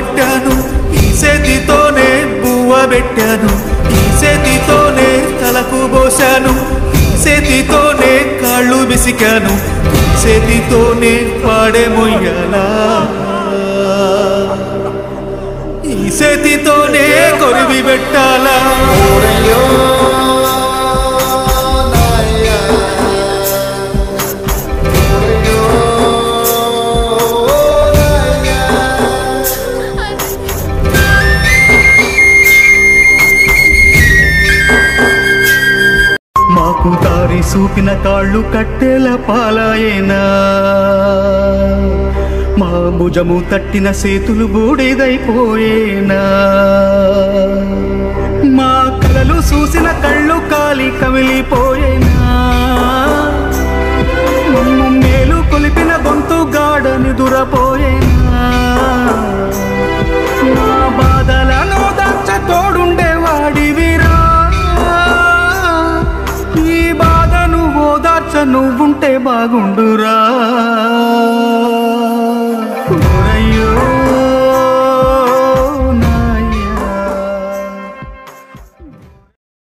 పట్టాను ఈ చేతితోనే బువ్వ పెట్టాను ఈ చేతితోనే తలకు పోశాను ఈ చేతితోనే కాళ్ళు విసికాను ఈ చేతితోనే పాడే మొయ్యాలా ఈ చేతితోనే కొరివి పెట్టాలా మాకు దారి చూపిన కాళ్ళు కట్టెల పాలాయేనా మా భుజము తట్టిన సేతులు బూడిదైపోయేనా మా కలలు చూసిన కళ్ళు కాలి కమిలిపోయేనా మమ్ము మేలు కొలిపిన గొంతు గాడని దురపోయేనా నా బాధలను దాచ తోడుండేవాడివిరా ఈ బాధను ఓదార్చ నువ్వుంటే బాగుండురా